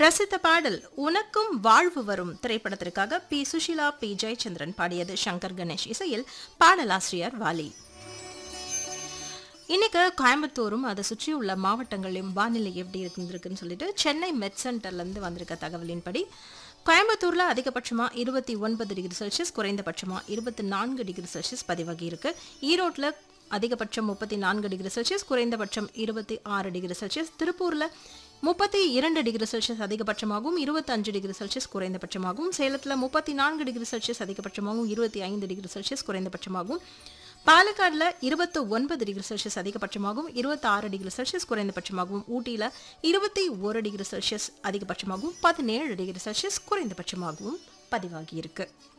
பிரசித்த பாடல் உனக்கும் வாழ்வு வரும் திரைப்படத்திற்காக பி சுஷிலா பி ஜெயச்சந்திரன் பாடியது சங்கர் கணேஷ் இசையில் பாடலாசிரியர் வாலி இன்னைக்கு கோயம்புத்தூரும் அதை சுற்றியுள்ள மாவட்டங்களிலும் வானிலை எப்படி இருந்திருக்குன்னு சொல்லிட்டு சென்னை மெட் சென்டர்லேருந்து வந்திருக்க தகவலின்படி கோயம்புத்தூர்ல அதிகபட்சமா இருபத்தி ஒன்பது டிகிரி செல்சியஸ் குறைந்தபட்சமா இருபத்தி நான்கு டிகிரி செல்சியஸ் பதிவாகி இருக்கு ஈரோட்ல அதிகபட்சம் முப்பத்தி நான்கு டிகிரி செல்சியஸ் குறைந்தபட்சம் இருபத்தி ஆறு டிகிரி செல்சியஸ் திருப்பூர்ல முப்பத்தி இரண்டு டிகிரி செல்சியஸ் அதிகபட்சமாகவும் இருபத்தஞ்சு டிகிரி செல்சியஸ் குறைந்தபட்சமாகவும் சேலத்தில் முப்பத்தி நான்கு டிகிரி செல்சியஸ் அதிகபட்சமாகவும் இருபத்தி ஐந்து டிகிரி செல்சியஸ் குறைந்தபட்சமாகவும் பாலக்காடுல இருபத்தி ஒன்பது டிகிரி செல்சியஸ் அதிகபட்சமாகவும் இருபத்தி ஆறு டிகிரி செல்சியஸ் குறைந்தபட்சமாகவும் ஊட்டியில இருபத்தி ஒரு டிகிரி செல்சியஸ் அதிகபட்சமாகவும் பதினேழு டிகிரி செல்சியஸ் குறைந்தபட்சமாகவும் பதிவாகி இருக்கு